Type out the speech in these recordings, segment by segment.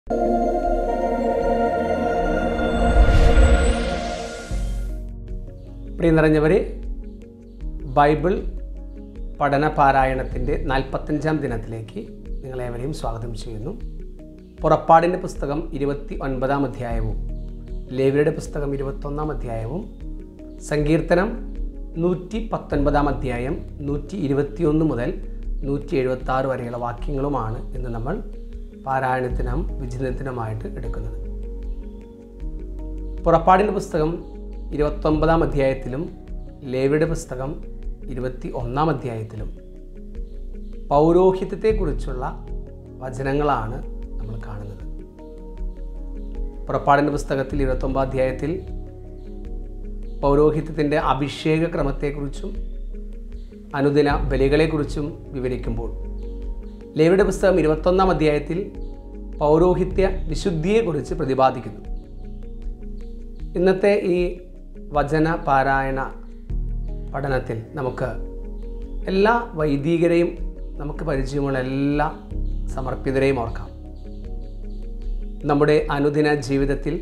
പ്രിയ നിറഞ്ഞവരെ Bible പഠന പാരായണത്തിൻ്റെ നാൽപ്പത്തഞ്ചാം ദിനത്തിലേക്ക് നിങ്ങളേവരെയും സ്വാഗതം ചെയ്യുന്നു പുറപ്പാടിൻ്റെ പുസ്തകം ഇരുപത്തി ഒൻപതാം അധ്യായവും ലേവിയുടെ പുസ്തകം ഇരുപത്തൊന്നാം അധ്യായവും സങ്കീർത്തനം നൂറ്റി പത്തൊൻപതാം അധ്യായം നൂറ്റി ഇരുപത്തിയൊന്ന് മുതൽ നൂറ്റി എഴുപത്തി ആറ് വരെയുള്ള വാക്യങ്ങളുമാണ് ഇന്ന് നമ്മൾ പാരായണത്തിനും വിചിന്തനത്തിനുമായിട്ട് എടുക്കുന്നത് പുറപ്പാടിൻ്റെ പുസ്തകം ഇരുപത്തൊമ്പതാം അധ്യായത്തിലും ലേവിയുടെ പുസ്തകം ഇരുപത്തി ഒന്നാം അധ്യായത്തിലും പൗരോഹിത്യത്തെക്കുറിച്ചുള്ള വചനങ്ങളാണ് നമ്മൾ കാണുന്നത് പുറപ്പാടിൻ്റെ പുസ്തകത്തിൽ ഇരുപത്തൊമ്പതാം അധ്യായത്തിൽ പൗരോഹിത്യത്തിൻ്റെ അഭിഷേക ക്രമത്തെക്കുറിച്ചും അനുദിന ബലികളെക്കുറിച്ചും വിവരിക്കുമ്പോൾ ലേവിയുടെ പുസ്തകം ഇരുപത്തൊന്നാം അധ്യായത്തിൽ പൗരോഹിത്യ വിശുദ്ധിയെക്കുറിച്ച് പ്രതിപാദിക്കുന്നു ഇന്നത്തെ ഈ വചന പാരായണ പഠനത്തിൽ നമുക്ക് എല്ലാ വൈദികരെയും നമുക്ക് പരിചയമുള്ള എല്ലാ സമർപ്പിതരെയും ഓർക്കാം നമ്മുടെ അനുദിന ജീവിതത്തിൽ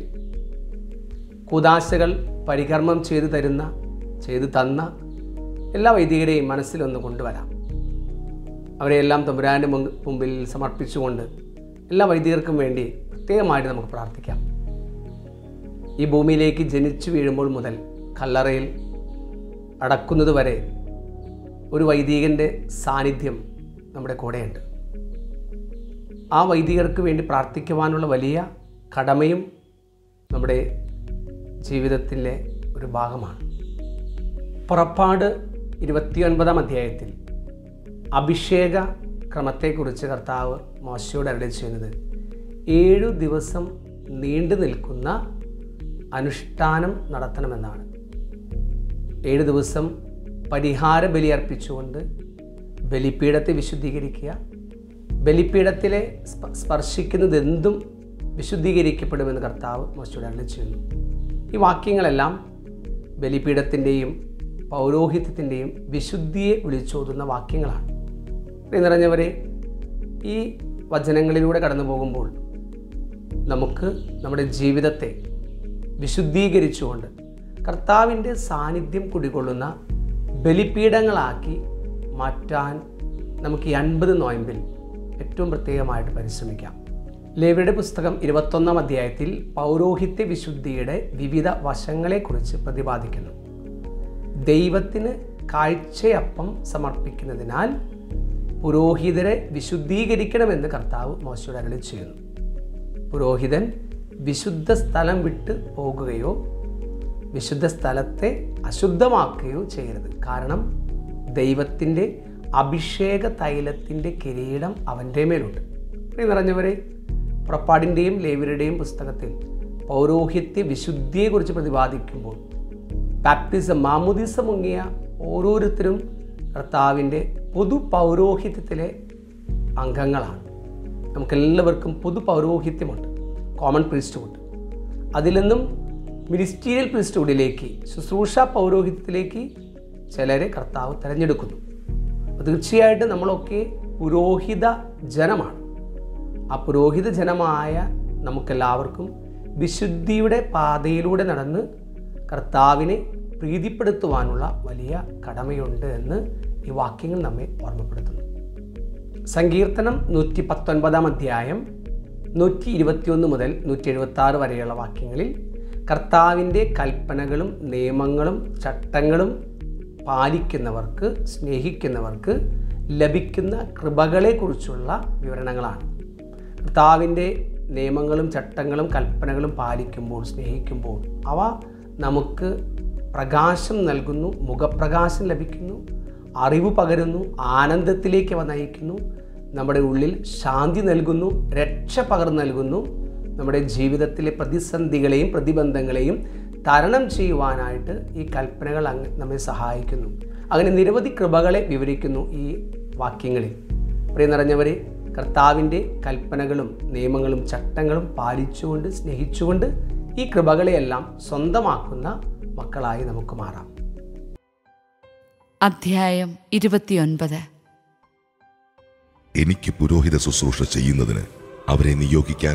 കുതാശകൾ പരികർമ്മം ചെയ്തു തരുന്ന ചെയ്തു തന്ന എല്ലാ വൈദികരെയും മനസ്സിലൊന്ന് കൊണ്ടുവരാം അവരെയെല്ലാം തമ്പുരാൻ്റെ മുമ്പിൽ സമർപ്പിച്ചുകൊണ്ട് എല്ലാ വൈദികർക്കും വേണ്ടി പ്രത്യേകമായിട്ട് നമുക്ക് പ്രാർത്ഥിക്കാം ഈ ഭൂമിയിലേക്ക് ജനിച്ചു വീഴുമ്പോൾ മുതൽ കല്ലറയിൽ അടക്കുന്നത് വരെ ഒരു വൈദികൻ്റെ സാന്നിധ്യം നമ്മുടെ കൂടെയുണ്ട് ആ വൈദികർക്ക് വേണ്ടി പ്രാർത്ഥിക്കുവാനുള്ള വലിയ കടമയും നമ്മുടെ ജീവിതത്തിലെ ഒരു ഭാഗമാണ് പുറപ്പാട് ഇരുപത്തിയൊൻപതാം അധ്യായത്തിൽ അഭിഷേക ക്രമത്തെക്കുറിച്ച് കർത്താവ് മോശയോട് അരളി ചെയ്യുന്നത് ഏഴു ദിവസം നീണ്ടു നിൽക്കുന്ന അനുഷ്ഠാനം നടത്തണമെന്നാണ് ഏഴ് ദിവസം പരിഹാര ബലി അർപ്പിച്ചുകൊണ്ട് ബലിപീഠത്തെ വിശുദ്ധീകരിക്കുക ബലിപീഠത്തിലെ സ്പർശിക്കുന്നതെന്തും വിശുദ്ധീകരിക്കപ്പെടുമെന്ന് കർത്താവ് മോശയോട് അരളി ചെയ്യുന്നു ഈ വാക്യങ്ങളെല്ലാം ബലിപീഠത്തിൻ്റെയും പൗരോഹിത്യത്തിൻ്റെയും വിശുദ്ധിയെ വിളിച്ചോതുന്ന വാക്യങ്ങളാണ് നിറഞ്ഞവരെ ഈ വചനങ്ങളിലൂടെ കടന്നു പോകുമ്പോൾ നമുക്ക് നമ്മുടെ ജീവിതത്തെ വിശുദ്ധീകരിച്ചുകൊണ്ട് കർത്താവിൻ്റെ സാന്നിധ്യം കുടികൊള്ളുന്ന ബലിപീഠങ്ങളാക്കി മാറ്റാൻ നമുക്ക് ഈ അൻപത് നോയമ്പിൽ ഏറ്റവും പ്രത്യേകമായിട്ട് പരിശ്രമിക്കാം ലേവിയുടെ പുസ്തകം ഇരുപത്തൊന്നാം അധ്യായത്തിൽ പൗരോഹിത്യ വിശുദ്ധിയുടെ വിവിധ വശങ്ങളെക്കുറിച്ച് പ്രതിപാദിക്കുന്നു ദൈവത്തിന് കാഴ്ചയപ്പം സമർപ്പിക്കുന്നതിനാൽ പുരോഹിതരെ വിശുദ്ധീകരിക്കണമെന്ന് കർത്താവ് മോശയോട് അരളി ചെയ്യുന്നു പുരോഹിതൻ വിശുദ്ധ സ്ഥലം വിട്ട് പോകുകയോ വിശുദ്ധ സ്ഥലത്തെ അശുദ്ധമാക്കുകയോ ചെയ്യരുത് കാരണം ദൈവത്തിൻ്റെ അഭിഷേക തൈലത്തിൻ്റെ കിരീടം അവൻ്റെ മേലുണ്ട് പ്രിയ നിറഞ്ഞവരെ പുറപ്പാടിൻ്റെയും ലേവരുടെയും പുസ്തകത്തിൽ പൗരോഹിത്യ വിശുദ്ധിയെക്കുറിച്ച് പ്രതിപാദിക്കുമ്പോൾ ബാപ്റ്റിസം മാമുദിസം മുങ്ങിയ ഓരോരുത്തരും കർത്താവിൻ്റെ പൊതു പൗരോഹിത്യത്തിലെ അംഗങ്ങളാണ് നമുക്കെല്ലാവർക്കും പൊതു പൗരോഹിത്യമുണ്ട് കോമൺ പ്രീസ്റ്റ്ഹുഡ് അതിൽ നിന്നും മിനിസ്റ്റീരിയൽ പ്രീസ്റ്റ്ഹുഡിലേക്ക് ശുശ്രൂഷ പൗരോഹിത്യത്തിലേക്ക് ചിലരെ കർത്താവ് തിരഞ്ഞെടുക്കുന്നു അപ്പോൾ തീർച്ചയായിട്ടും നമ്മളൊക്കെ പുരോഹിത ജനമാണ് ആ പുരോഹിത ജനമായ നമുക്കെല്ലാവർക്കും വിശുദ്ധിയുടെ പാതയിലൂടെ നടന്ന് കർത്താവിനെ പ്രീതിപ്പെടുത്തുവാനുള്ള വലിയ കടമയുണ്ട് എന്ന് ഈ വാക്യങ്ങൾ നമ്മെ ഓർമ്മപ്പെടുത്തുന്നു സങ്കീർത്തനം നൂറ്റി പത്തൊൻപതാം അധ്യായം നൂറ്റി ഇരുപത്തിയൊന്ന് മുതൽ നൂറ്റി എഴുപത്തി ആറ് വരെയുള്ള വാക്യങ്ങളിൽ കർത്താവിൻ്റെ കൽപ്പനകളും നിയമങ്ങളും ചട്ടങ്ങളും പാലിക്കുന്നവർക്ക് സ്നേഹിക്കുന്നവർക്ക് ലഭിക്കുന്ന കൃപകളെക്കുറിച്ചുള്ള വിവരണങ്ങളാണ് കർത്താവിൻ്റെ നിയമങ്ങളും ചട്ടങ്ങളും കൽപ്പനകളും പാലിക്കുമ്പോൾ സ്നേഹിക്കുമ്പോൾ അവ നമുക്ക് പ്രകാശം നൽകുന്നു മുഖപ്രകാശം ലഭിക്കുന്നു അറിവ് പകരുന്നു ആനന്ദത്തിലേക്ക് അവ നയിക്കുന്നു നമ്മുടെ ഉള്ളിൽ ശാന്തി നൽകുന്നു രക്ഷ പകർന്നു നൽകുന്നു നമ്മുടെ ജീവിതത്തിലെ പ്രതിസന്ധികളെയും പ്രതിബന്ധങ്ങളെയും തരണം ചെയ്യുവാനായിട്ട് ഈ കൽപ്പനകൾ അങ്ങ് നമ്മെ സഹായിക്കുന്നു അങ്ങനെ നിരവധി കൃപകളെ വിവരിക്കുന്നു ഈ വാക്യങ്ങളിൽ പ്രിയ നിറഞ്ഞവരെ കർത്താവിൻ്റെ കൽപ്പനകളും നിയമങ്ങളും ചട്ടങ്ങളും പാലിച്ചുകൊണ്ട് സ്നേഹിച്ചുകൊണ്ട് ഈ കൃപകളെയെല്ലാം സ്വന്തമാക്കുന്ന മക്കളായി നമുക്ക് മാറാം അധ്യായം ഇരുപത്തിയൊൻപത് എനിക്ക് പുരോഹിത ശുശ്രൂഷ ചെയ്യുന്നതിന് അവരെ നിയോഗിക്കാൻ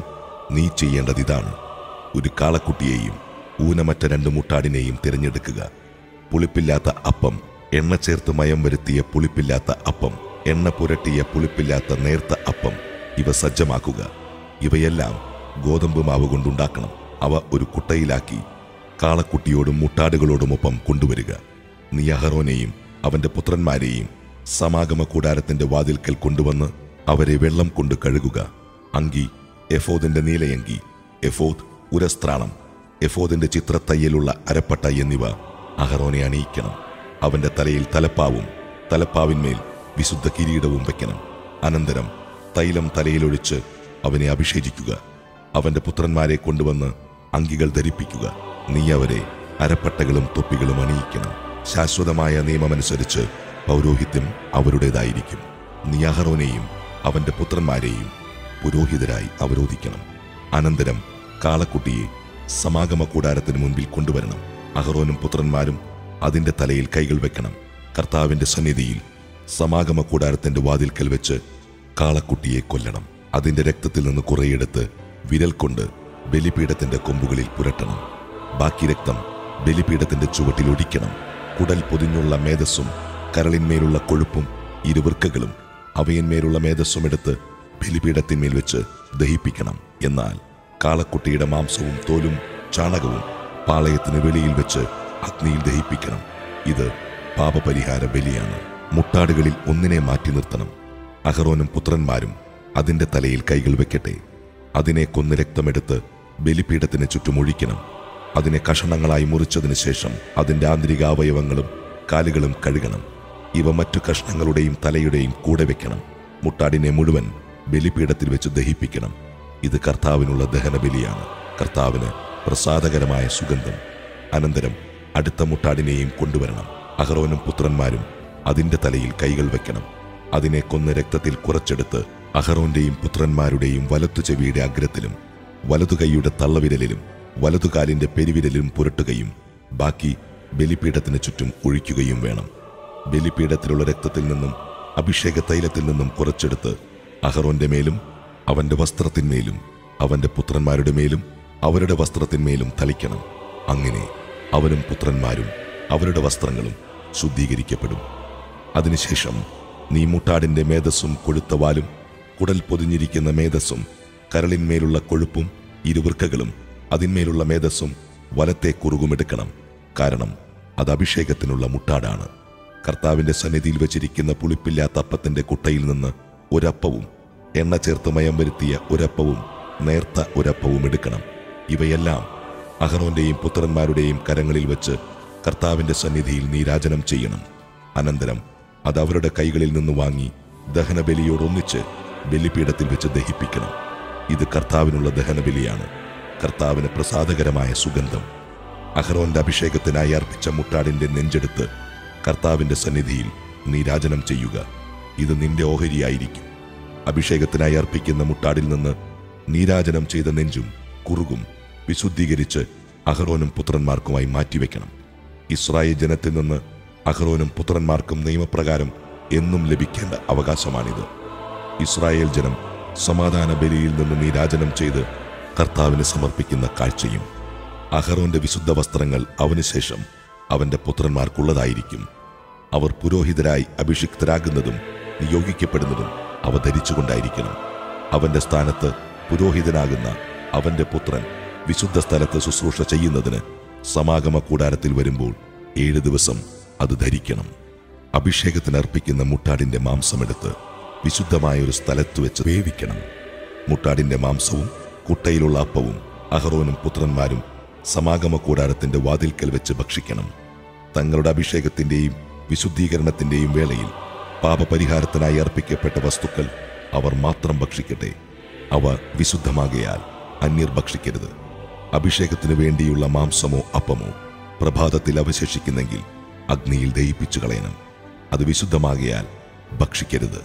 നീ ചെയ്യേണ്ടത് ഇതാണ് ഒരു കാളക്കുട്ടിയെയും ഊനമറ്റ രണ്ട് മുട്ടാടിനെയും തിരഞ്ഞെടുക്കുക പുളിപ്പില്ലാത്ത അപ്പം എണ്ണ ചേർത്ത് മയം വരുത്തിയ പുളിപ്പില്ലാത്ത അപ്പം എണ്ണ പുരട്ടിയ പുളിപ്പില്ലാത്ത നേർത്ത അപ്പം ഇവ സജ്ജമാക്കുക ഇവയെല്ലാം ഗോതമ്പ് മാവ് കൊണ്ടുണ്ടാക്കണം അവ ഒരു കുട്ടയിലാക്കി കാളക്കുട്ടിയോടും മുട്ടാടുകളോടുമൊപ്പം കൊണ്ടുവരിക നീ അഹറോനെയും അവന്റെ പുത്രന്മാരെയും സമാഗമ കൂടാരത്തിന്റെ വാതിൽക്കൽ കൊണ്ടുവന്ന് അവരെ വെള്ളം കൊണ്ട് കഴുകുക അങ്കി എഫോദിന്റെ നീലയങ്കി എഫോദ് ഉരസ്ത്രാണം എഫോദിന്റെ ചിത്രത്തയ്യലുള്ള അരപ്പട്ട എന്നിവ അഹറോനെ അണിയിക്കണം അവന്റെ തലയിൽ തലപ്പാവും തലപ്പാവിന്മേൽ വിശുദ്ധ കിരീടവും വയ്ക്കണം അനന്തരം തൈലം തലയിലൊഴിച്ച് അവനെ അഭിഷേചിക്കുക അവന്റെ പുത്രന്മാരെ കൊണ്ടുവന്ന് അങ്കികൾ ധരിപ്പിക്കുക നീ അവരെ അരപ്പട്ടകളും തൊപ്പികളും അണിയിക്കണം ശാശ്വതമായ നിയമമനുസരിച്ച് പൗരോഹിത്യം അവരുടേതായിരിക്കും നീ അഹറോനെയും അവന്റെ പുത്രന്മാരെയും പുരോഹിതരായി അവരോധിക്കണം അനന്തരം കാളക്കുട്ടിയെ സമാഗമ കൂടാരത്തിന് മുൻപിൽ കൊണ്ടുവരണം അഹറോനും പുത്രന്മാരും അതിന്റെ തലയിൽ കൈകൾ വെക്കണം കർത്താവിന്റെ സന്നിധിയിൽ സമാഗമ കൂടാരത്തിന്റെ വാതിൽക്കൽ വെച്ച് കാളക്കുട്ടിയെ കൊല്ലണം അതിന്റെ രക്തത്തിൽ നിന്ന് കുറെയെടുത്ത് വിരൽ കൊണ്ട് ബലിപീഠത്തിന്റെ കൊമ്പുകളിൽ പുരട്ടണം ബാക്കി രക്തം ബലിപീഠത്തിന്റെ ചുവട്ടിൽ ഒടിക്കണം കുടൽ പൊതിഞ്ഞുള്ള മേധസ്സും കരളിന്മേലുള്ള കൊഴുപ്പും ഇരുവൃക്കകളും അവയന്മേലുള്ള മേധസ്സും എടുത്ത് ബലിപീഠത്തിന്മേൽ വെച്ച് ദഹിപ്പിക്കണം എന്നാൽ കാളക്കുട്ടിയുടെ മാംസവും തോലും ചാണകവും പാളയത്തിന് വെളിയിൽ വെച്ച് അഗ്നിയിൽ ദഹിപ്പിക്കണം ഇത് പാപപരിഹാര ബലിയാണ് മുട്ടാടുകളിൽ ഒന്നിനെ മാറ്റി നിർത്തണം അഹറോനും പുത്രന്മാരും അതിന്റെ തലയിൽ കൈകൾ വെക്കട്ടെ അതിനെ കൊന്ന് രക്തമെടുത്ത് ബലിപീഠത്തിന് ചുറ്റും ഒഴിക്കണം അതിനെ കഷണങ്ങളായി മുറിച്ചതിന് ശേഷം അതിന്റെ ആന്തരിക അവയവങ്ങളും കാലുകളും കഴുകണം ഇവ മറ്റു കഷ്ണങ്ങളുടെയും തലയുടെയും കൂടെ വെക്കണം മുട്ടാടിനെ മുഴുവൻ ബലിപീഠത്തിൽ വെച്ച് ദഹിപ്പിക്കണം ഇത് കർത്താവിനുള്ള ദഹനബലിയാണ് കർത്താവിന് പ്രസാദകരമായ സുഗന്ധം അനന്തരം അടുത്ത മുട്ടാടിനെയും കൊണ്ടുവരണം അഹറോനും പുത്രന്മാരും അതിന്റെ തലയിൽ കൈകൾ വെക്കണം അതിനെ കൊന്ന് രക്തത്തിൽ കുറച്ചെടുത്ത് അഹറോന്റെയും പുത്രന്മാരുടെയും വലത്തു ചെവിയുടെ അഗ്രത്തിലും വലതു കൈയുടെ തള്ളവിരലിലും വലതുകാലിന്റെ പെരുവിരലിലും പുരട്ടുകയും ബാക്കി ബലിപീഠത്തിന് ചുറ്റും ഒഴിക്കുകയും വേണം ബലിപീഠത്തിലുള്ള രക്തത്തിൽ നിന്നും അഭിഷേക തൈലത്തിൽ നിന്നും കുറച്ചെടുത്ത് അഹറോന്റെ മേലും അവന്റെ വസ്ത്രത്തിന്മേലും അവന്റെ പുത്രന്മാരുടെ മേലും അവരുടെ വസ്ത്രത്തിന്മേലും തളിക്കണം അങ്ങനെ അവനും പുത്രന്മാരും അവരുടെ വസ്ത്രങ്ങളും ശുദ്ധീകരിക്കപ്പെടും അതിനുശേഷം നീ മുട്ടാടിന്റെ മേധസ്സും കൊഴുത്തവാലും കുടൽ പൊതിഞ്ഞിരിക്കുന്ന മേധസ്സും കരളിന്മേലുള്ള കൊഴുപ്പും ഇരുവൃക്കകളും അതിന്മേലുള്ള മേധസ്സും വലത്തെ കുറുകുമെടുക്കണം കാരണം അത് അഭിഷേകത്തിനുള്ള മുട്ടാടാണ് കർത്താവിന്റെ സന്നിധിയിൽ വെച്ചിരിക്കുന്ന പുളിപ്പില്ലാത്ത അപ്പത്തിന്റെ കുട്ടയിൽ നിന്ന് ഒരപ്പവും എണ്ണ ചേർത്ത് മയം വരുത്തിയ ഒരപ്പവും നേർത്ത ഒരപ്പവും എടുക്കണം ഇവയെല്ലാം അഹറോന്റെയും പുത്രന്മാരുടെയും കരങ്ങളിൽ വെച്ച് കർത്താവിന്റെ സന്നിധിയിൽ നീരാജനം ചെയ്യണം അനന്തരം അത് അവരുടെ കൈകളിൽ നിന്ന് വാങ്ങി ദഹനബലിയോടൊന്നിച്ച് ബലിപീഠത്തിൽ വെച്ച് ദഹിപ്പിക്കണം ഇത് കർത്താവിനുള്ള ദഹനബലിയാണ് കർത്താവിന് പ്രസാദകരമായ സുഗന്ധം അഹ്റോന്റെ അഭിഷേകത്തിനായി അർപ്പിച്ച മുട്ടാടിന്റെ നെഞ്ചെടുത്ത് കർത്താവിന്റെ സന്നിധിയിൽ നീരാജനം ചെയ്യുക ഇത് നിന്റെ ഓഹരിയായിരിക്കും അഭിഷേകത്തിനായി അർപ്പിക്കുന്ന മുട്ടാടിൽ നിന്ന് നീരാജനം ചെയ്ത നെഞ്ചും കുറുകും വിശുദ്ധീകരിച്ച് അഹ്റോനും പുത്രന്മാർക്കുമായി മാറ്റിവെക്കണം ഇസ്രായേൽ ജനത്തിൽ നിന്ന് അഹ്റോനും പുത്രന്മാർക്കും നിയമപ്രകാരം എന്നും ലഭിക്കേണ്ട അവകാശമാണിത് ഇസ്രായേൽ ജനം സമാധാന ബലിയിൽ നിന്ന് നീരാജനം ചെയ്ത് കർത്താവിന് സമർപ്പിക്കുന്ന കാഴ്ചയും അഹറോന്റെ വിശുദ്ധ വസ്ത്രങ്ങൾ അവന് ശേഷം അവന്റെ പുത്രന്മാർക്കുള്ളതായിരിക്കും അവർ പുരോഹിതരായി അഭിഷിക്തരാകുന്നതും നിയോഗിക്കപ്പെടുന്നതും അവ ധരിച്ചുകൊണ്ടായിരിക്കണം അവന്റെ സ്ഥാനത്ത് പുരോഹിതനാകുന്ന അവന്റെ പുത്രൻ വിശുദ്ധ സ്ഥലത്ത് ശുശ്രൂഷ ചെയ്യുന്നതിന് സമാഗമ കൂടാരത്തിൽ വരുമ്പോൾ ഏഴ് ദിവസം അത് ധരിക്കണം അഭിഷേകത്തിന് അർപ്പിക്കുന്ന മുട്ടാടിന്റെ മാംസമെടുത്ത് വിശുദ്ധമായ ഒരു സ്ഥലത്ത് വെച്ച് വേവിക്കണം മുട്ടാടിന്റെ മാംസവും കുട്ടയിലുള്ള അപ്പവും അഹറോനും പുത്രന്മാരും സമാഗമ കൂടാരത്തിന്റെ വാതിൽക്കൽ വെച്ച് ഭക്ഷിക്കണം തങ്ങളുടെ അഭിഷേകത്തിന്റെയും വിശുദ്ധീകരണത്തിന്റെയും വേളയിൽ പാപപരിഹാരത്തിനായി അർപ്പിക്കപ്പെട്ട വസ്തുക്കൾ അവർ മാത്രം ഭക്ഷിക്കട്ടെ അവ വിശുദ്ധമാകയാൽ അന്യർ ഭക്ഷിക്കരുത് അഭിഷേകത്തിനു വേണ്ടിയുള്ള മാംസമോ അപ്പമോ പ്രഭാതത്തിൽ അവശേഷിക്കുന്നെങ്കിൽ അഗ്നിയിൽ ദഹിപ്പിച്ചു കളയണം അത് വിശുദ്ധമാകയാൽ ഭക്ഷിക്കരുത്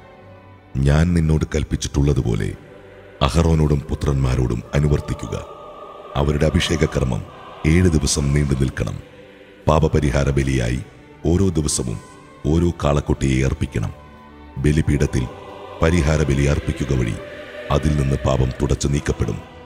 ഞാൻ നിന്നോട് കൽപ്പിച്ചിട്ടുള്ളതുപോലെ അഹറോനോടും പുത്രന്മാരോടും അനുവർത്തിക്കുക അവരുടെ അഭിഷേക കർമ്മം ഏഴ് ദിവസം നീണ്ടു നിൽക്കണം പാപപരിഹാര ബലിയായി ഓരോ ദിവസവും ഓരോ കാളക്കുട്ടിയെ അർപ്പിക്കണം ബലിപീഠത്തിൽ പരിഹാര ബലി അർപ്പിക്കുക വഴി അതിൽ നിന്ന് പാപം തുടച്ചു നീക്കപ്പെടും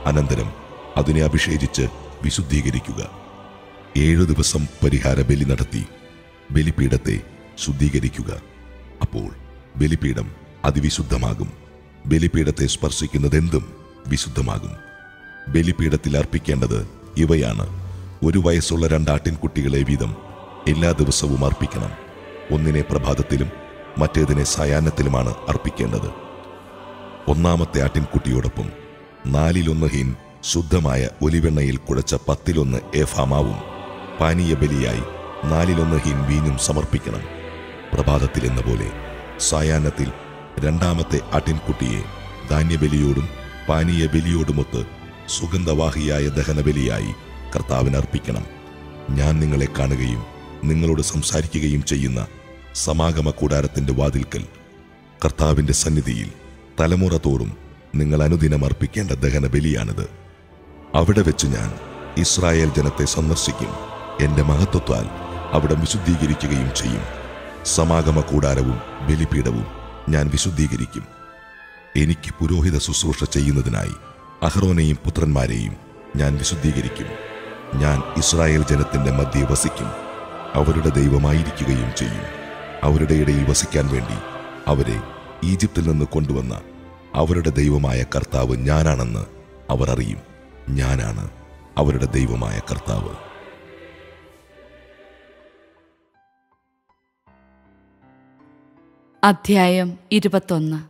അനന്തരം അതിനെ അഭിഷേചിച്ച് വിശുദ്ധീകരിക്കുക ഏഴു ദിവസം പരിഹാര ബലി നടത്തി ബലിപീഠത്തെ ശുദ്ധീകരിക്കുക അപ്പോൾ ബലിപീഠം അതിവിശുദ്ധമാകും ബലിപീഠത്തെ സ്പർശിക്കുന്നതെന്തും വിശുദ്ധമാകും ബലിപീഠത്തിൽ അർപ്പിക്കേണ്ടത് ഇവയാണ് ഒരു വയസ്സുള്ള രണ്ടാട്ടിൻകുട്ടികളെ വീതം എല്ലാ ദിവസവും അർപ്പിക്കണം ഒന്നിനെ പ്രഭാതത്തിലും മറ്റേതിനെ സായാഹ്നത്തിലുമാണ് അർപ്പിക്കേണ്ടത് ഒന്നാമത്തെ ആട്ടിൻകുട്ടിയോടൊപ്പം നാലിലൊന്ന് ഹിൻ ശുദ്ധമായ ഒലിവെണ്ണയിൽ കുഴച്ച പത്തിലൊന്ന് ഏഫാമാവും പാനീയ ബലിയായി നാലിലൊന്ന് ഹിൻ വീഞ്ഞും സമർപ്പിക്കണം പ്രഭാതത്തിൽ എന്ന പോലെ സായാഹ്നത്തിൽ രണ്ടാമത്തെ ആട്ടിൻകുട്ടിയെ ധാന്യബലിയോടും പാനീയ ബലിയോടുമൊത്ത് സുഗന്ധവാഹിയായ ദഹനബലിയായി കർത്താവിന് അർപ്പിക്കണം ഞാൻ നിങ്ങളെ കാണുകയും നിങ്ങളോട് സംസാരിക്കുകയും ചെയ്യുന്ന സമാഗമ കൂടാരത്തിന്റെ വാതിൽക്കൽ കർത്താവിന്റെ സന്നിധിയിൽ തലമുറ തോറും നിങ്ങൾ അനുദിനം അർപ്പിക്കേണ്ട ദഹന ബലിയാണിത് അവിടെ വെച്ച് ഞാൻ ഇസ്രായേൽ ജനത്തെ സന്ദർശിക്കും എന്റെ മഹത്വത്താൽ അവിടെ വിശുദ്ധീകരിക്കുകയും ചെയ്യും സമാഗമ കൂടാരവും ബലിപീഠവും ഞാൻ വിശുദ്ധീകരിക്കും എനിക്ക് പുരോഹിത ശുശ്രൂഷ ചെയ്യുന്നതിനായി അഹ്റോനെയും പുത്രന്മാരെയും ഞാൻ വിശുദ്ധീകരിക്കും ഞാൻ ഇസ്രായേൽ ജനത്തിന്റെ മധ്യേ വസിക്കും അവരുടെ ദൈവമായിരിക്കുകയും ചെയ്യും അവരുടെ ഇടയിൽ വസിക്കാൻ വേണ്ടി അവരെ ഈജിപ്തിൽ നിന്ന് കൊണ്ടുവന്ന അവരുടെ ദൈവമായ കർത്താവ് ഞാനാണെന്ന് അവർ അറിയും ഞാനാണ് അവരുടെ ദൈവമായ കർത്താവ് അധ്യായം ഇരുപത്തൊന്ന്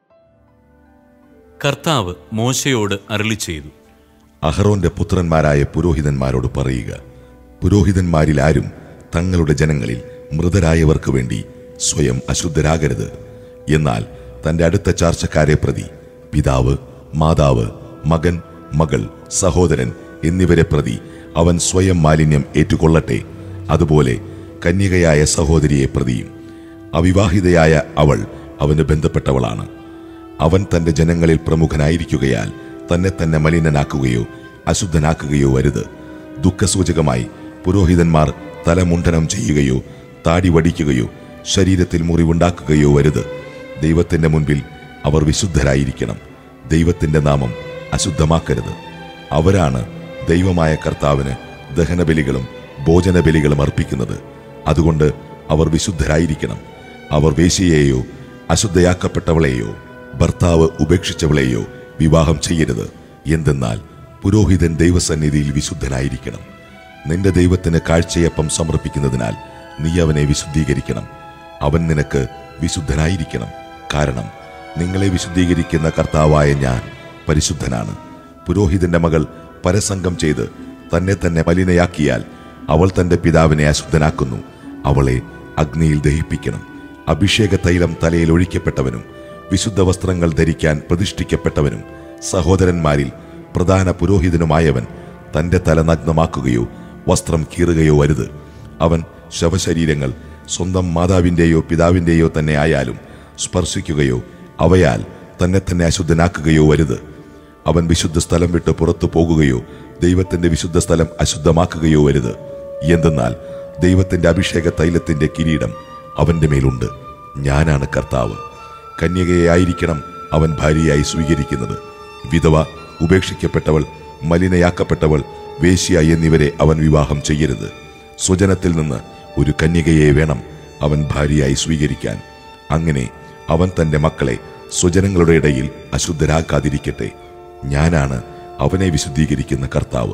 കർത്താവ് മോശയോട് അരളി ചെയ്തു അഹറോന്റെ പുത്രന്മാരായ പുരോഹിതന്മാരോട് പറയുക പുരോഹിതന്മാരിൽ ആരും തങ്ങളുടെ ജനങ്ങളിൽ മൃതരായവർക്ക് വേണ്ടി സ്വയം അശുദ്ധരാകരുത് എന്നാൽ തന്റെ അടുത്ത ചാർച്ചക്കാരെ പ്രതി പിതാവ് മാതാവ് മകൻ മകൾ സഹോദരൻ എന്നിവരെ പ്രതി അവൻ സ്വയം മാലിന്യം ഏറ്റുകൊള്ളട്ടെ അതുപോലെ കന്യകയായ സഹോദരിയെ പ്രതിയും അവിവാഹിതയായ അവൾ അവന് ബന്ധപ്പെട്ടവളാണ് അവൻ തന്റെ ജനങ്ങളിൽ പ്രമുഖനായിരിക്കുകയാൽ തന്നെ തന്നെ മലിനനാക്കുകയോ അശുദ്ധനാക്കുകയോ അരുത് ദുഃഖസൂചകമായി പുരോഹിതന്മാർ തലമുണ്ടനം ചെയ്യുകയോ താടി വടിക്കുകയോ ശരീരത്തിൽ മുറിവുണ്ടാക്കുകയോ അരുത് ദൈവത്തിന്റെ മുൻപിൽ അവർ വിശുദ്ധരായിരിക്കണം ദൈവത്തിന്റെ നാമം അശുദ്ധമാക്കരുത് അവരാണ് ദൈവമായ കർത്താവിന് ദഹനബലികളും ഭോജനബലികളും അർപ്പിക്കുന്നത് അതുകൊണ്ട് അവർ വിശുദ്ധരായിരിക്കണം അവർ വേശ്യയെയോ അശുദ്ധയാക്കപ്പെട്ടവളെയോ ഭർത്താവ് ഉപേക്ഷിച്ചവളെയോ വിവാഹം ചെയ്യരുത് എന്തെന്നാൽ പുരോഹിതൻ ദൈവസന്നിധിയിൽ വിശുദ്ധനായിരിക്കണം നിന്റെ ദൈവത്തിന് കാഴ്ചയപ്പം സമർപ്പിക്കുന്നതിനാൽ നീ അവനെ വിശുദ്ധീകരിക്കണം അവൻ നിനക്ക് വിശുദ്ധനായിരിക്കണം കാരണം നിങ്ങളെ വിശുദ്ധീകരിക്കുന്ന കർത്താവായ ഞാൻ പരിശുദ്ധനാണ് പുരോഹിതന്റെ മകൾ പരസംഗം ചെയ്ത് തന്നെ തന്നെ മലിനയാക്കിയാൽ അവൾ തന്റെ പിതാവിനെ അശുദ്ധനാക്കുന്നു അവളെ അഗ്നിയിൽ ദഹിപ്പിക്കണം അഭിഷേക തൈലം തലയിൽ ഒഴിക്കപ്പെട്ടവനും വിശുദ്ധ വസ്ത്രങ്ങൾ ധരിക്കാൻ പ്രതിഷ്ഠിക്കപ്പെട്ടവനും സഹോദരന്മാരിൽ പ്രധാന പുരോഹിതനുമായവൻ തന്റെ തല നഗ്നമാക്കുകയോ വസ്ത്രം കീറുകയോ അരുത് അവൻ ശവശരീരങ്ങൾ സ്വന്തം മാതാവിന്റെയോ പിതാവിന്റെയോ തന്നെ ആയാലും സ്പർശിക്കുകയോ അവയാൽ തന്നെ തന്നെ അശുദ്ധനാക്കുകയോ അരുത് അവൻ വിശുദ്ധ സ്ഥലം വിട്ട് പുറത്തു പോകുകയോ ദൈവത്തിന്റെ വിശുദ്ധ സ്ഥലം അശുദ്ധമാക്കുകയോ അരുത് എന്തെന്നാൽ ദൈവത്തിന്റെ അഭിഷേക തൈലത്തിന്റെ കിരീടം അവന്റെ മേലുണ്ട് ഞാനാണ് കർത്താവ് കന്യകയായിരിക്കണം അവൻ ഭാര്യയായി സ്വീകരിക്കുന്നത് വിധവ ഉപേക്ഷിക്കപ്പെട്ടവൾ മലിനയാക്കപ്പെട്ടവൾ വേശ്യ എന്നിവരെ അവൻ വിവാഹം ചെയ്യരുത് സ്വജനത്തിൽ നിന്ന് ഒരു കന്യകയെ വേണം അവൻ ഭാര്യയായി സ്വീകരിക്കാൻ അങ്ങനെ അവൻ തന്റെ മക്കളെ സ്വജനങ്ങളുടെ ഇടയിൽ അശുദ്ധരാക്കാതിരിക്കട്ടെ ഞാനാണ് അവനെ വിശുദ്ധീകരിക്കുന്ന കർത്താവ്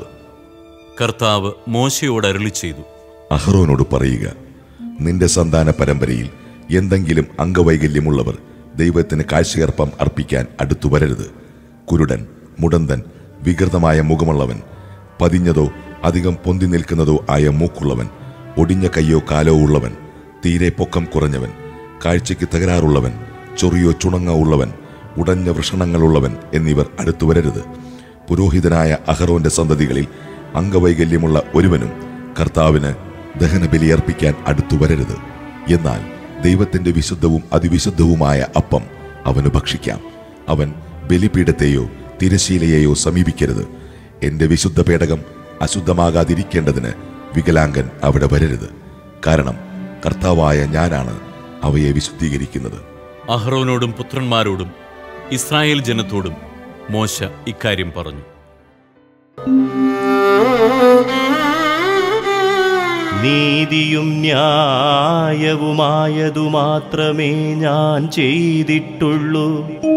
കർത്താവ് മോശയോട് അരളി ചെയ്തു അഹ്റോനോട് പറയുക നിന്റെ സന്താന പരമ്പരയിൽ എന്തെങ്കിലും അംഗവൈകല്യമുള്ളവർ ദൈവത്തിന് കാഴ്ചയർപ്പം അർപ്പിക്കാൻ അടുത്തു വരരുത് കുരുടൻ മുടന്തൻ വികൃതമായ മുഖമുള്ളവൻ പതിഞ്ഞതോ അധികം പൊന്തി നിൽക്കുന്നതോ ആയ മൂക്കുള്ളവൻ ഒടിഞ്ഞ കയ്യോ കാലോ ഉള്ളവൻ തീരെ പൊക്കം കുറഞ്ഞവൻ കാഴ്ചയ്ക്ക് തകരാറുള്ളവൻ ചൊറിയോ ചുണങ്ങ ഉള്ളവൻ ഉടഞ്ഞ വൃഷണങ്ങളുള്ളവൻ എന്നിവർ അടുത്തു വരരുത് പുരോഹിതനായ അഹറോന്റെ സന്തതികളിൽ അംഗവൈകല്യമുള്ള ഒരുവനും കർത്താവിന് ദഹനബലി അർപ്പിക്കാൻ അടുത്തു വരരുത് എന്നാൽ ദൈവത്തിന്റെ വിശുദ്ധവും അതിവിശുദ്ധവുമായ അപ്പം അവന് ഭക്ഷിക്കാം അവൻ ബലിപീഠത്തെയോ തിരശീലയെയോ സമീപിക്കരുത് എന്റെ വിശുദ്ധ പേടകം അശുദ്ധമാകാതിരിക്കേണ്ടതിന് വികലാംഗൻ അവിടെ വരരുത് കാരണം കർത്താവായ ഞാനാണ് അവയെ വിശുദ്ധീകരിക്കുന്നത് അഹ്റോനോടും പുത്രന്മാരോടും ഇസ്രായേൽ ജനത്തോടും മോശ ഇക്കാര്യം പറഞ്ഞു നീതിയും ന്യായവുമായതു മാത്രമേ ഞാൻ ചെയ്തിട്ടുള്ളൂ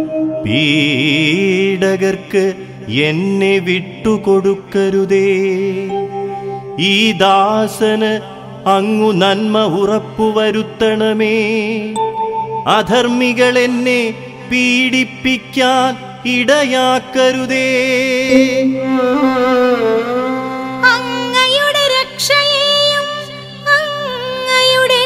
പീഡകർക്ക് എന്നെ വിട്ടുകൊടുക്കരുതേ ഈ ദാസന് അങ്ങു നന്മ ഉറപ്പുവരുത്തണമേ അധർമ്മികൾ എന്നെ പീഡിപ്പിക്കാൻ ഇടയാക്കരുതേ അങ്ങയുടെ രക്ഷയെയും അങ്ങയുടെ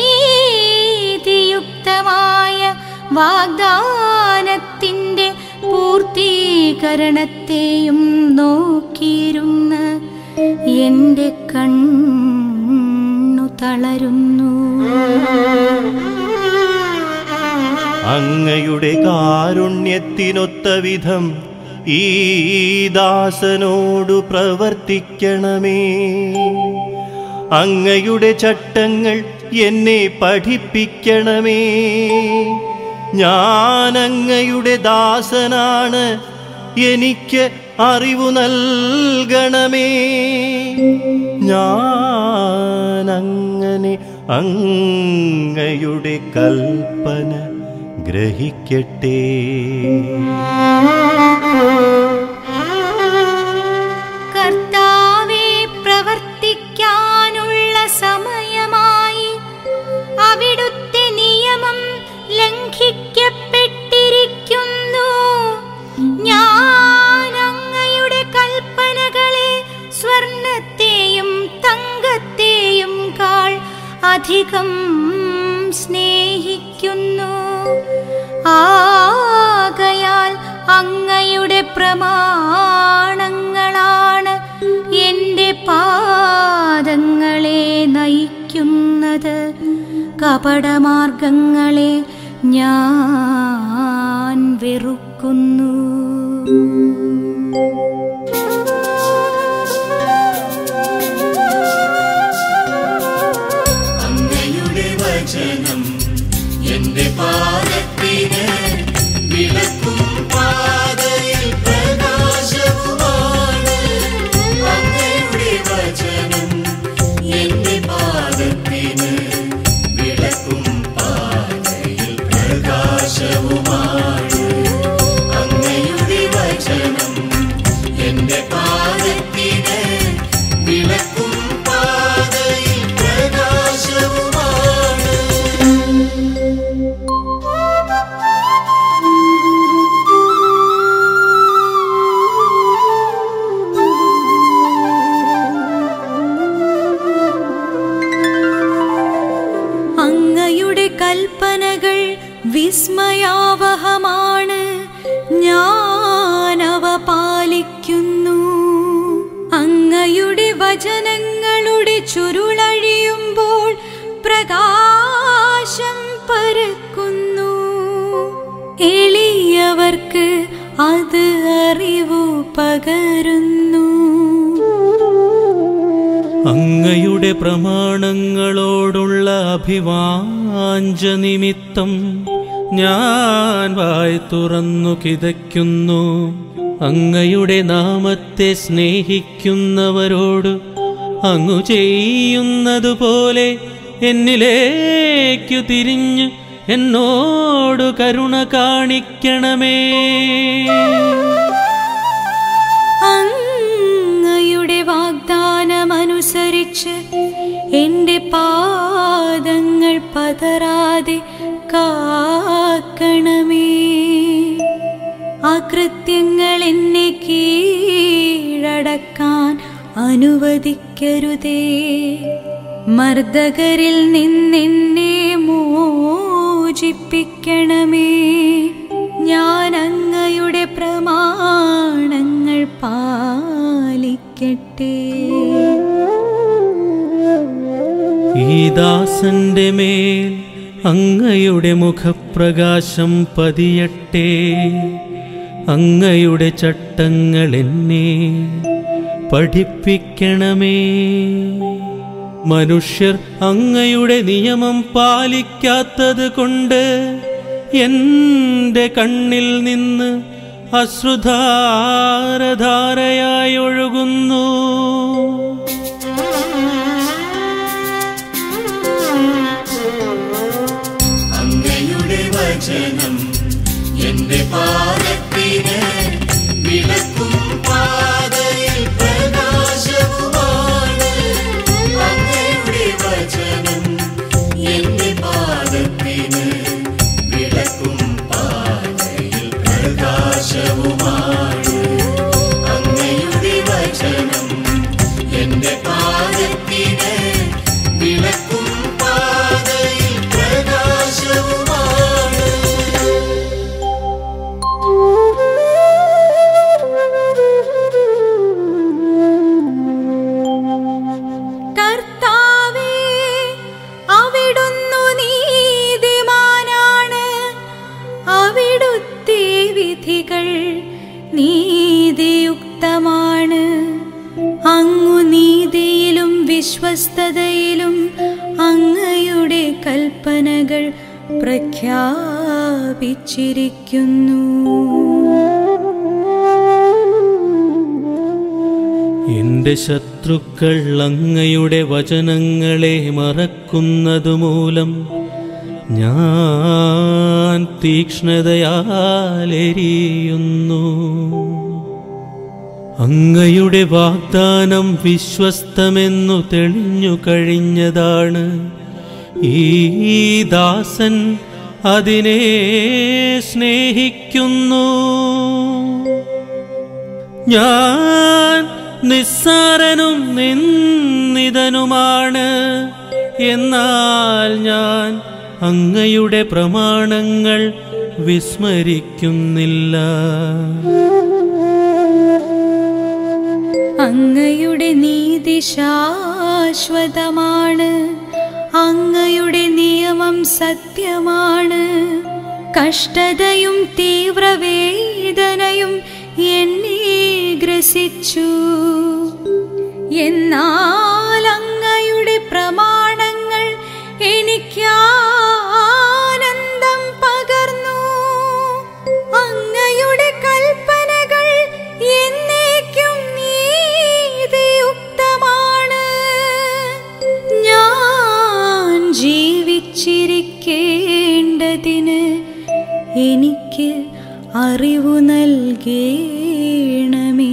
നീതിയുക്തമായ വാഗ്ദാനത്തിന്റെ പൂർത്തീകരണത്തെയും നോക്കിയിരുന്ന എന്റെ കണ്ണു തളരുന്നു അങ്ങയുടെ കാരുണ്യത്തിനൊത്ത വിധം ഈ ദാസനോടു പ്രവർത്തിക്കണമേ അങ്ങയുടെ ചട്ടങ്ങൾ എന്നെ പഠിപ്പിക്കണമേ ഞാൻ അങ്ങയുടെ ദാസനാണ് എനിക്ക് അറിവു നൽകണമേ ഞാൻ അങ്ങനെ അങ്ങയുടെ കൽപ്പന ഗ്രഹിക്കട്ടെ കർത്താവെ പ്രവർത്തിക്കാനുള്ള സമയമായി അവിടുത്തെ നിയമം ലംഘിക്കപ്പെട്ടിരിക്കുന്നു ഞാൻ അങ്ങയുടെ കൽപ്പനകളെ സ്വർണത്തെയും തങ്കത്തെയും കാൾ അധികം സ്നേഹിക്കുന്നു ആകയാൽ അങ്ങയുടെ പ്രമാണങ്ങളാണ് എൻ്റെ പാദങ്ങളെ നയിക്കുന്നത് കപടമാർഗങ്ങളെ ഞാൻ വെറുക്കുന്നു അങ്ങയുടെ വചനം എന്റെ പാദത്തിന് വിളക്കും പാതയിൽ പ്രകാശവുമാണ് അങ്ങയുടെ വചനം എന്റെ പാദത്തിന് വിളക്കും പാതയിൽ പ്രകാശവുമാണ് അങ്ങയുടെ വചനം എന്റെ പാദത്തിന് വിളക്കും പാതയിൽ പ്രകാശവുമാണ് അങ്ങയുടെ കൽപ്പനകൾ വിസ്മയാവഹമാണ് ഞാൻ അവ പാലിക്കുന്നു അങ്ങയുടെ വചനങ്ങളുടെ ചുരുളഴിയുമ്പോൾ പ്രകാശം പരക്കുന്നു എളിയവർക്ക് അത് അറിവു പകരുന്നു അങ്ങയുടെ പ്രമാണങ്ങളോടുള്ള അഭിവാഞ്ച നിമിത്തം ഞാൻ വായ് തുറന്നു കിതയ്ക്കുന്നു അങ്ങയുടെ നാമത്തെ സ്നേഹിക്കുന്നവരോട് അങ്ങു ചെയ്യുന്നതുപോലെ എന്നിലേക്കു തിരിഞ്ഞ് എന്നോട് കരുണ കാണിക്കണമേ അങ്ങയുടെ വാഗ്ദാനമനുസരിച്ച് എൻ്റെ പാദങ്ങൾ പതറാതെ കാക്കണമേ അകൃത്യങ്ങൾ എന്നെ കീഴടക്കാൻ അനുവദിക്കരുതേ മർദ്ദകരിൽ നിന്നെന്നെ മോചിപ്പിക്കണമേ ഞാൻ അങ്ങയുടെ പ്രമാണങ്ങൾ പാലിക്കട്ടെ ഈ ദാസന്റെ മേൽ അങ്ങയുടെ മുഖപ്രകാശം പതിയട്ടെ അങ്ങയുടെ ചട്ടങ്ങൾ എന്നെ പഠിപ്പിക്കണമേ മനുഷ്യർ അങ്ങയുടെ നിയമം പാലിക്കാത്തത് കൊണ്ട് എൻ്റെ കണ്ണിൽ നിന്ന് അശ്രുധാരധാരയായി ഒഴുകുന്നു നിമിത്തമാണ് അങ്ങു നീതിയിലും വിശ്വസ്തതയിലും അങ്ങയുടെ കൽപ്പനകൾ പ്രഖ്യാപിച്ചിരിക്കുന്നു എന്റെ ശത്രുക്കൾ അങ്ങയുടെ വചനങ്ങളെ മറക്കുന്നതുമൂലം ഞാൻ തീക്ഷ്ണതയാലെരിയുന്നു അങ്ങയുടെ വാഗ്ദാനം വിശ്വസ്തമെന്നു തെളിഞ്ഞു കഴിഞ്ഞതാണ് ഈ ദാസൻ അതിനെ സ്നേഹിക്കുന്നു ഞാൻ നിസ്സാരനും നിന്ദിതനുമാണ് എന്നാൽ ഞാൻ അങ്ങയുടെ പ്രമാണങ്ങൾ വിസ്മരിക്കുന്നില്ല അങ്ങയുടെ നീതി ശാശ്വതമാണ് അങ്ങയുടെ നിയമം സത്യമാണ് കഷ്ടതയും തീവ്രവേദനയും എന്നെ ഗ്രസിച്ചു എന്നാൽ അങ്ങയുടെ പ്രമാണങ്ങൾ എനിക്കാനന്ദം പകർന്നു അങ്ങയുടെ കൽപ്പനകൾ എന്നേക്കും നീതിയുക്തമാണ് ഞാൻ ജീവിച്ചിരിക്കേണ്ടതിന് എനിക്ക് അറിവു നൽകേണമേ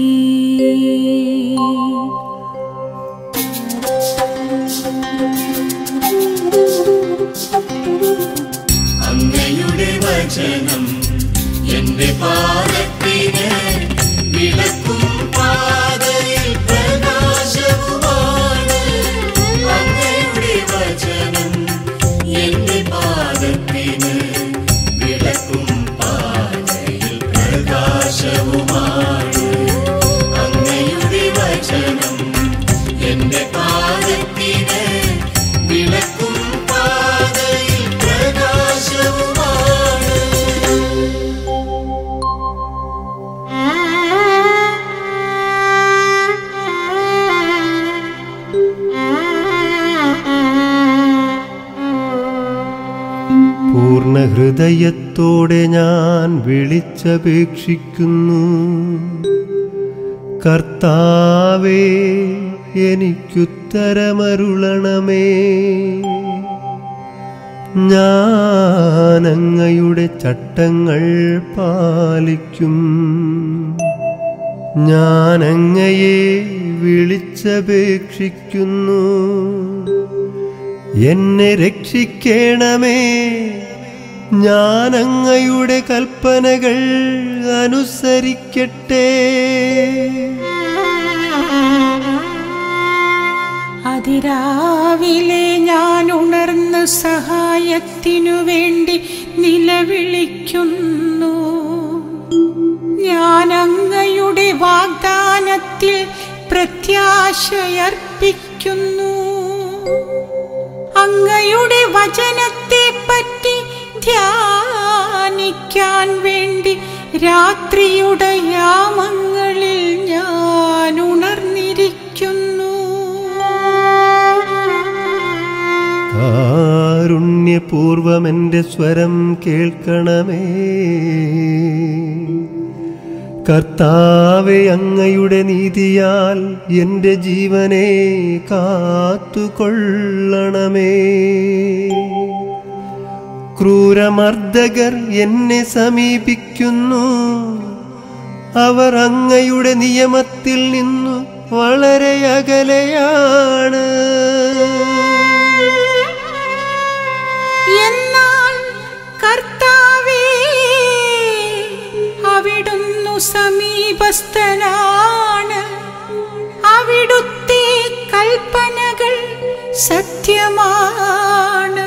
അങ്ങയുടെ വചനം എന്റെ പാദത്തിന് വിളക്കും പാതയിൽ പ്രകാശവുമാണ് അങ്ങയുടെ വചനം എന്റെ പാദത്തിന് വിളക്കും പാതയിൽ പ്രകാശവുമാണ് അങ്ങയുടെ വചനം എന്റെ പാദത്തിന് വിളക്കും പാതയിൽ പ്രകാശവുമാണ് പൂർണ്ണ ഹൃദയത്തോടെ ഞാൻ വിളിച്ചപേക്ഷിക്കുന്നു കർത്താവേ എനിക്കുത്തരമരുളണമേ ഞാൻ അങ്ങയുടെ ചട്ടങ്ങൾ പാലിക്കും ഞാൻ അങ്ങയെ വിളിച്ചപേക്ഷിക്കുന്നു എന്നെ രക്ഷിക്കണമേ ഞാൻ അങ്ങയുടെ കൽപ്പനകൾ അനുസരിക്കട്ടെ അതിരാവിലെ ഞാൻ ഉണർന്ന് സഹായത്തിനു വേണ്ടി നിലവിളിക്കുന്നു ഞാൻ അങ്ങയുടെ വാഗ്ദാനത്തിൽ പ്രത്യാശയർപ്പിക്കുന്നു അങ്ങയുടെ വചനത്തെ പറ്റി ധ്യാനിക്കാൻ വേണ്ടി രാത്രിയുടെ യാമങ്ങളിൽ ഞാൻ ഉണർന്നിരിക്കുന്നു കാരുണ്യപൂർവം എൻ്റെ സ്വരം കേൾക്കണമേ കർത്താവെ അങ്ങയുടെ നീതിയാൽ എൻ്റെ ജീവനെ കാത്തുകൊള്ളണമേ ക്രൂരമർദ്ദകർ എന്നെ സമീപിക്കുന്നു അവർ അങ്ങയുടെ നിയമത്തിൽ നിന്നു വളരെ അകലെയാണ് എന്നാൽ കർത്താവേ അവിടുന്നു സമീപസ്ഥനാണ് അവിടുത്തെ കൽപ്പനകൾ സത്യമാണ്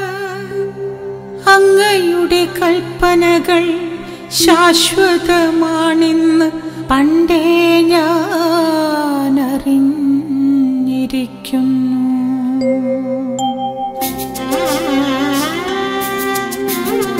അങ്ങയുടെ കൽപ്പനകൾ ശാശ്വതമാണെന്ന് പണ്ടേ ഞാൻ അറിഞ്ഞിരിക്കുന്നു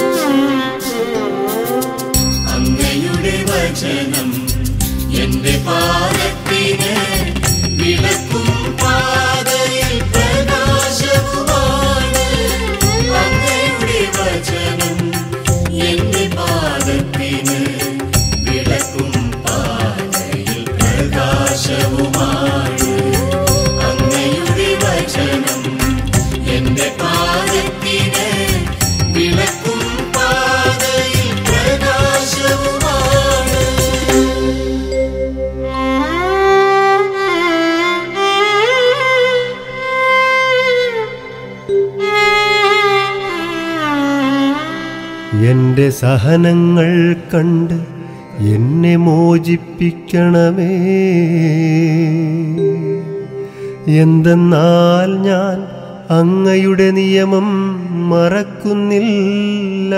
അങ്ങയുടെ വചനം എന്റെ പാദത്തിന് വിളക്കും പാതയിൽ പ്രകാശവുമാണ് അങ്ങയുടെ വചനം എന്റെ പാദത്തിന് വിളക്കും പാതയിൽ പ്രകാശവുമാണ് അങ്ങയുടെ വചനം എന്റെ പാദത്തിന് വിളക്കും പാതയിൽ പ്രകാശവുമാണ് എന്റെ സഹനങ്ങൾ കണ്ട് എന്നെ മോചിപ്പിക്കണമേ എന്തെന്നാൽ ഞാൻ അങ്ങയുടെ നിയമം മറക്കുന്നില്ല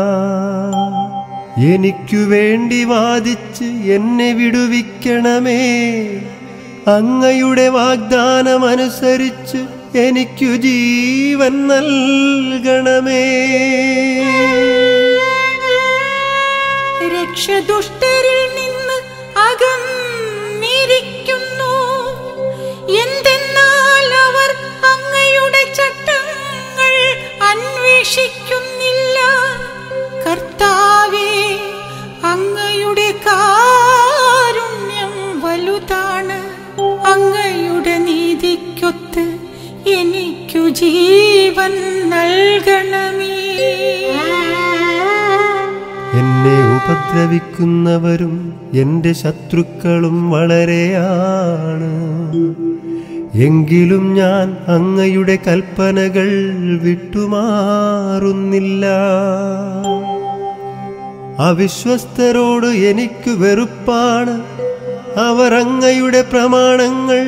എനിക്കു വേണ്ടി വാദിച്ച് എന്നെ വിടുവിക്കണമേ അങ്ങയുടെ വാഗ്ദാനമനുസരിച്ച് എനിക്കു ജീവൻ നൽകണമേ രക്ഷദുഷ്ടരിൽ നിന്ന് അകന്നിരിക്കുന്നു എന്തെന്നാൽ അവർ അങ്ങയുടെ ചട്ടങ്ങൾ അന്വേഷിക്കുന്നില്ല കർത്താവേ അങ്ങയുടെ കാരുണ്യം വലുതാണ് അങ്ങയുടെ നീതിക്കൊത്ത് എനിക്കു ജീവൻ നൽകണമേ എന്നെ ഉപദ്രവിക്കുന്നവരും എൻ്റെ ശത്രുക്കളും വളരെയാണ് എങ്കിലും ഞാൻ അങ്ങയുടെ കൽപ്പനകൾ വിട്ടുമാറുന്നില്ല അവിശ്വസ്തരോട് എനിക്ക് വെറുപ്പാണ് അവർ അങ്ങയുടെ പ്രമാണങ്ങൾ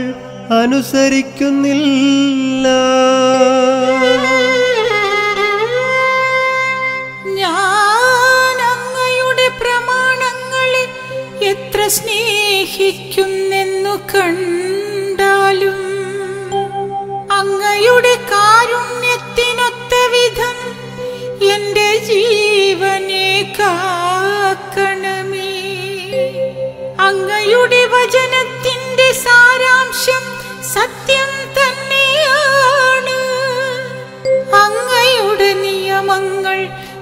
അനുസരിക്കുന്നില്ല ഞാൻ അങ്ങയുടെ പ്രമാണങ്ങളെ എത്ര സ്നേഹിക്കുന്നെന്നു കണ്ടാലും അങ്ങയുടെ കാരുണ്യത്തിനൊത്ത വിധം എന്റെ ജീവനെ കാക്കണമേ അങ്ങയുടെ വചനത്തിന്റെ സാരാംശം സത്യം തന്നെയാണ് അങ്ങയുടെ നിയമങ്ങൾ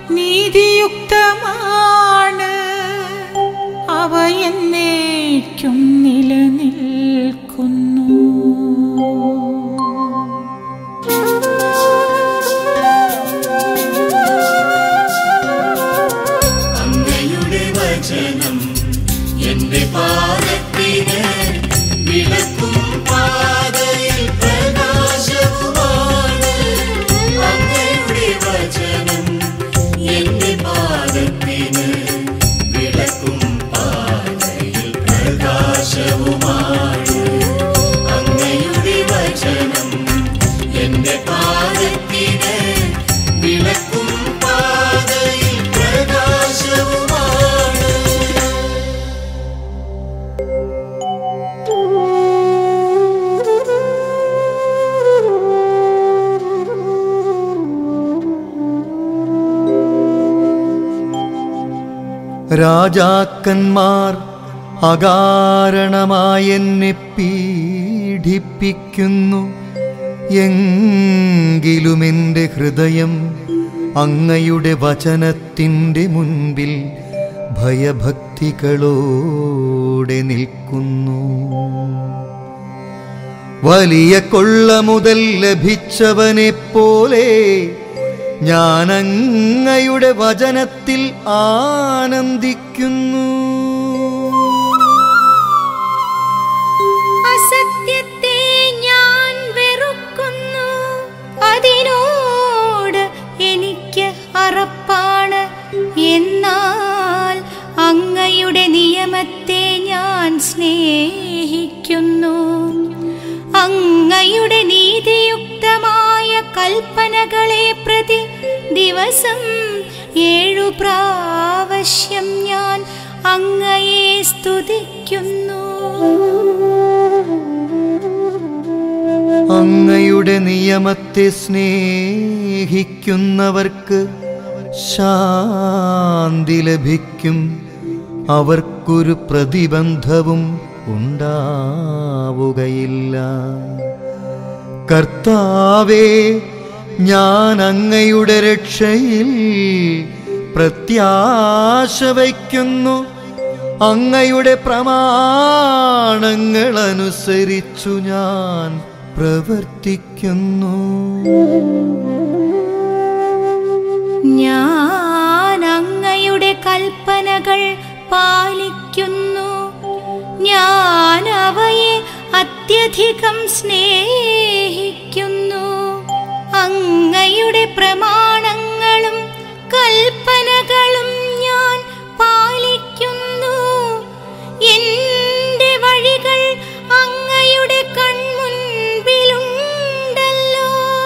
നീതിയുക്തമാണ് അവ എന്നേക്കും നിലനിൽക്കുന്നു അങ്ങയുടെ വചനം എന്റെ പാദത്തിന് വിളക്കും പാതയിൽ പ്രകാശവുമാണ് അങ്ങയുടെ വചനം എന്റെ പാദത്തിന് വിളക്കും പാതയിൽ പ്രകാശവുമാണ് അങ്ങയുടെ വചനം എന്റെ പാദത്തിന് വിളക്കും പാതയിൽ പ്രകാശവുമാണ് രാജാക്കന്മാർ അകാരണമായി എന്നെ പീഡിപ്പിക്കുന്നു എങ്കിലും എൻ്റെ ഹൃദയം അങ്ങയുടെ വചനത്തിൻ്റെ മുൻപിൽ ഭയഭക്തികളോടെ നിൽക്കുന്നു വലിയ കൊള്ള മുതൽ ലഭിച്ചവനെ പോലെ ഞാൻ അങ്ങയുടെ വചനത്തിൽ ആനന്ദിക്കുന്നു അസത്യത്തെ ഞാൻ വെറുക്കുന്നു അതിനോട് എനിക്ക് അറപ്പാണ് എന്നാൽ അങ്ങയുടെ നിയമത്തെ ഞാൻ സ്നേഹിക്കുന്നു അങ്ങയുടെ നീതിയുക്തമായ കൽപ്പനകളെ പ്രതി ദിവസം ഏഴു പ്രാവശ്യം ഞാൻ അങ്ങയെ സ്തുതിക്കുന്നു അങ്ങയുടെ നിയമത്തെ സ്നേഹിക്കുന്നവർക്ക് ശാന്തി ലഭിക്കും അവർക്കൊരു പ്രതിബന്ധവും ഉണ്ടാവുകയില്ല കർത്താവേ ഞാൻ അങ്ങയുടെ രക്ഷയിൽ പ്രത്യാശ വയ്ക്കുന്നു അങ്ങയുടെ പ്രമാണങ്ങൾ അനുസരിച്ചു ഞാൻ പ്രവർത്തിക്കുന്നു ഞാൻ അങ്ങയുടെ കൽപ്പനകൾ പാലിക്കുന്നു ഞാൻ അവയെ അത്യധികം സ്നേഹിക്കുന്നു അങ്ങയുടെ പ്രമാണങ്ങളും കൽപ്പനകളും ഞാൻ പാലിക്കുന്നു എന്റെ വഴികൾ അങ്ങയുടെ കൺമുൻപിലുണ്ടല്ലോ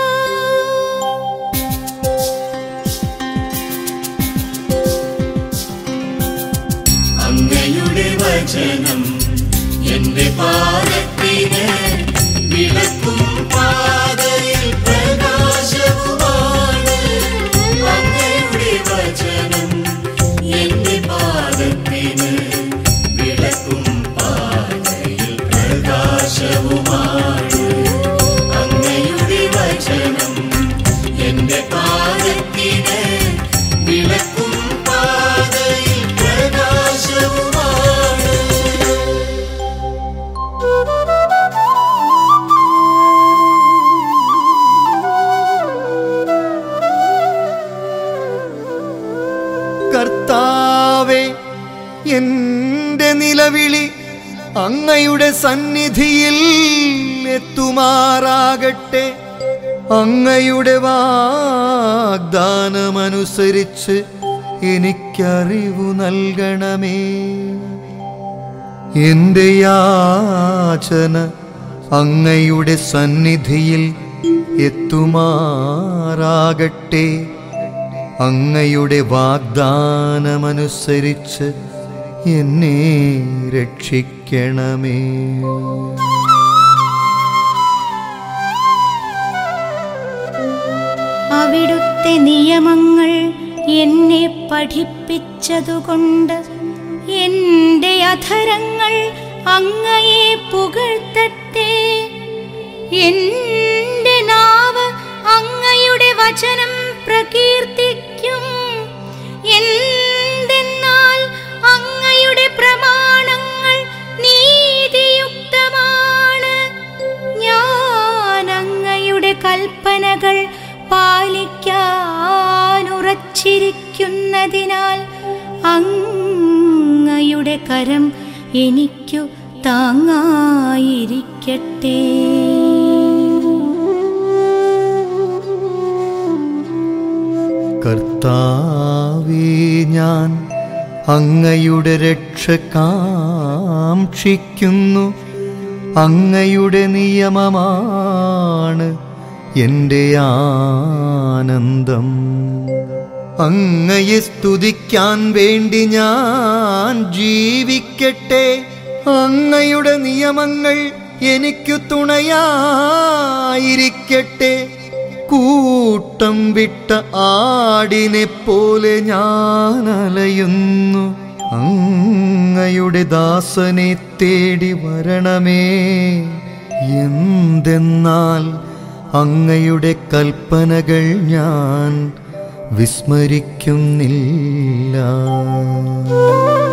അങ്ങയുടെ വചനം എന്റെ പാദത്തിന് വിളക്കും പാതയിൽ പ്രകാശവുമാണ് അങ്ങയുടെ വചനം എന്റെ പാദത്തിന് വിളക്കും പാതയിൽ പ്രകാശവുമാണ് അങ്ങയുടെ വചനം എന്റെ പാദത്തിന് വിളക്കും പാതയിൽ പ്രകാശവുമാണ് കർത്താവെ എന്റെ നിലവിളി അങ്ങയുടെ സന്നിധിയിൽ എത്തുമാറാകട്ടെ അങ്ങയുടെ വാഗ്ദാനമനുസരിച്ച് എനിക്കറിവു നൽകണമേ എന്റെ യാചന അങ്ങയുടെ സന്നിധിയിൽ എത്തുമാറാകട്ടെ അങ്ങയുടെ വാഗ്ദാനമനുസരിച്ച് എന്നെ രക്ഷിക്കണമേ അവിടുത്തെ നിയമങ്ങൾ എന്നെ പഠിപ്പിച്ചതുകൊണ്ട് എന്റെ അധരങ്ങൾ അങ്ങയെ പുകഴ്ത്തട്ടെ എന്റെ നാവ് അങ്ങയുടെ വചനം പ്രകീർത്തിക്കും എന്തെന്നാൽ അങ്ങയുടെ പ്രമാണങ്ങൾ നീതിയുക്തമാണ് ഞാൻ അങ്ങയുടെ കൽപ്പനകൾ പാലിക്കാൻ ഉറച്ചിരിക്കുന്നതിനാൽ അങ്ങയുടെ കരം എനിക്കു താങ്ങായിരിക്കട്ടെ കർത്താവേ ഞാൻ അങ്ങയുടെ രക്ഷ കാക്ഷിക്കുന്നു അങ്ങയുടെ നിയമമാണ് എൻ്റെ ആനന്ദം അങ്ങയെ സ്തുതിക്കാൻ വേണ്ടി ഞാൻ ജീവിക്കട്ടെ അങ്ങയുടെ നിയമങ്ങൾ എനിക്കു തുണയായിരിക്കട്ടെ കൂട്ടം വിട്ട ആടിനെ പോലെ ഞാൻ അലയുന്നു അങ്ങയുടെ ദാസനെ തേടി വരണമേ എന്തെന്നാൽ അങ്ങയുടെ കൽപ്പനകൾ ഞാൻ വിസ്മരിക്കുന്നില്ല